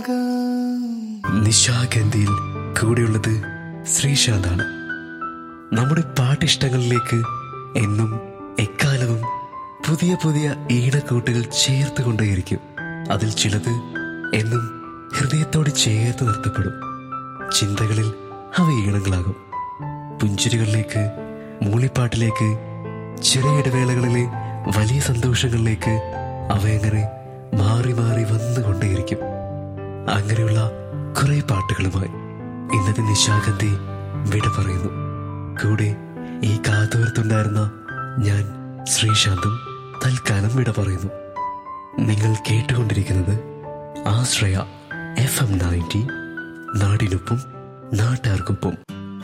നിശാഗന്ധിയിൽ കൂടെയുള്ളത് ശ്രീശാന്താണ് നമ്മുടെ പാട്ടിഷ്ടങ്ങളിലേക്ക് എന്നും എക്കാലവും പുതിയ പുതിയ ഈണക്കൂട്ടുകൾ ചേർത്ത് കൊണ്ടേയിരിക്കും അതിൽ ചിലത് എന്നും ഹൃദയത്തോട് ചേർത്ത് നിർത്തപ്പെടും ചിന്തകളിൽ അവ ഈണങ്ങളാകും പുഞ്ചിരികളിലേക്ക് മൂളിപ്പാട്ടിലേക്ക് ചെറിയ ഇടവേളകളിലെ വലിയ സന്തോഷങ്ങളിലേക്ക് അവയങ്ങനെ മാറി മാറി വന്നുകൊണ്ടേയിരിക്കും അങ്ങനെയുള്ള കുറെ പാട്ടുകളുമായി ഇന്നത്തെ നിശാഗന്ധി വിട പറയുന്നു കൂടെ ഈ കാതോർത്തുണ്ടായിരുന്ന ഞാൻ ശ്രീശാന്തും തൽക്കാലം വിട പറയുന്നു നിങ്ങൾ കേട്ടുകൊണ്ടിരിക്കുന്നത് ആശ്രയ എഫ് എം നയൻറ്റി നാടിനൊപ്പം നാട്ടാർക്കൊപ്പം